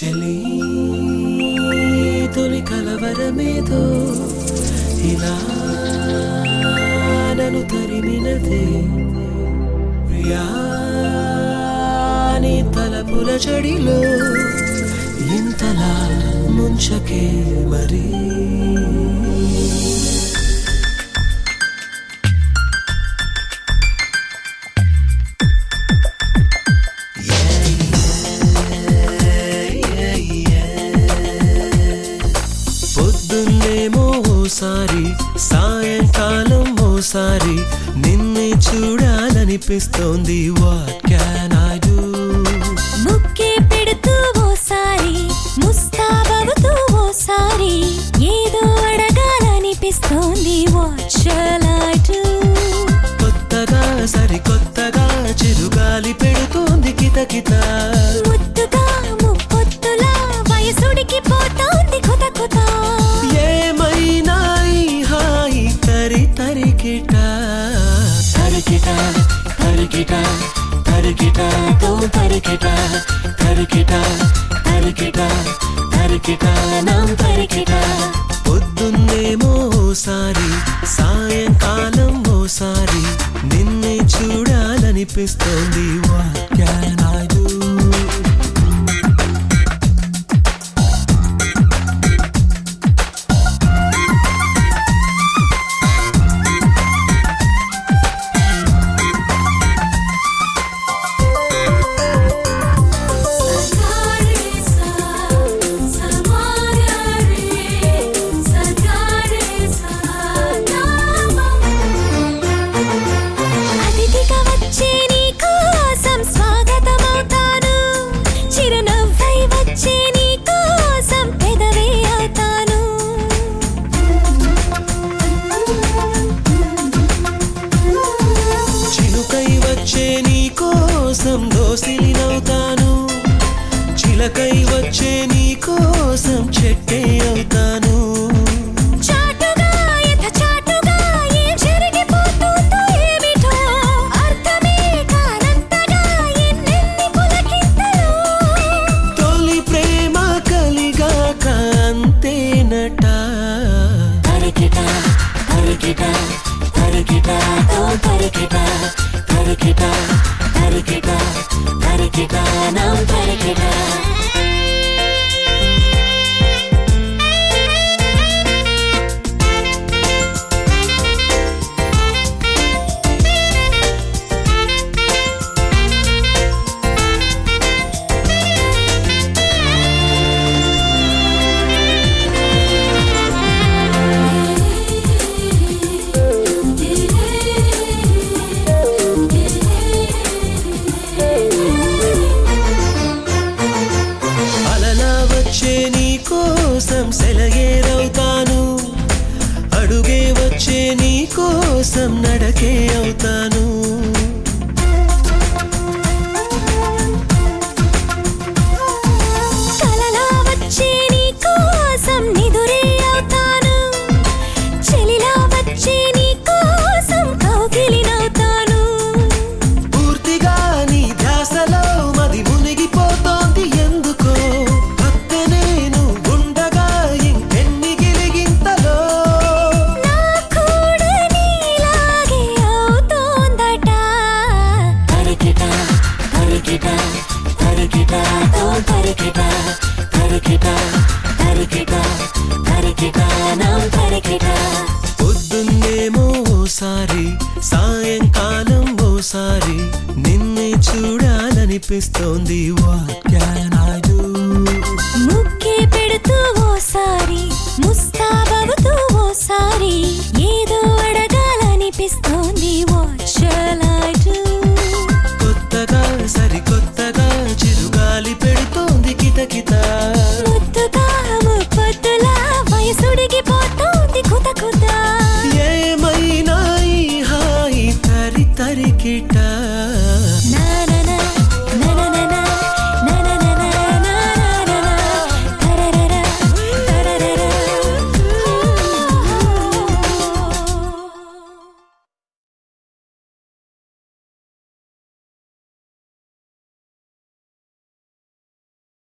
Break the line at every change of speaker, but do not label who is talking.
చెలి తొలి కలవరమేదో ఇలా నన్ను తరిమినదే ప్రియా నీ తలపుల చడిలో ఇంతలా ముంచకే మరి పొద్దున్నేమో ఓసారి సాయంకాలం ఓసారి నిన్నే చూడాలనిపిస్తోంది వాట్ క్యాన్ ఐ డూ
ముక్కే పెడుతూ ఓసారి ముస్తాబవుతూ ఓసారి ఏదో అడగాలనిపిస్తోంది వాట్ షల్ ఐ డు
కొత్తగా సరికొత్తగా చిరుగాలి పెడుతోంది కితకిత
ముద్దుగా ముప్పొత్తులా వయసుడికి పోతోంది కొత కొత
ఏమైనా ఈ హాయి తరి తరికిట తరికిట తరికిట తరికిట తో తరికిట తరికిట తరికిట తరికిట నాం తరికిట పొద్దున్నేమో ఓసారి సాయంకాలం ఓసారి నిన్నే చూడాలనిపిస్తోంది వాట్ క్యాన్ ఐ డూ
అతిథిగా వచ్చే నీ కోసం స్వాగతమవుతాను చిరునవ్వై వచ్చే నీ కోసం పెదవే అవుతాను
చిలుకై వచ్చే నీ కోసం దోసిలినవుతాను చిలకై వచ్చే నీ కోసం చెట్టే అవుతాను
చాటుగా ఎత చాటుగా ఏం జరిగిపోతుందో ఏమిటో అర్థమే కానంతగా ఎన్నెన్ని పులకింతలు
తొలి ప్రేమ కలిగాక అంతేనట తరికిట తరికిట తరికిట తో తరికిట తరికిట తరికిట తరికిట నాం తరికిట అలలా వచ్చే నీ కోసం సెలయేరవుతాను అడుగే వచ్చే నీ కోసం నడకే అవుతాను
కలలా వచ్చే నీ కోసం నిదురే అవుతాను చెలిలా వచ్చే నీ కోసం కౌగిలినవుతాను
పూర్తిగా నీ ధ్యాసలో మది మునిగిపోతోంది ఎందుకో భక్త నేను ఉండగా ఇంకెన్ని గిలిగింతలో
నా కూడా నీలాగే అవుతోందట
తరికిట తరికిట తరికిట తో తరికిట తరికిట తరికిట తరికిట నాం తరికిట పొద్దున్నేమో ఓసారి సాయంకాలం ఓసారి నిన్నే చూడాలనిపిస్తోంది వాట్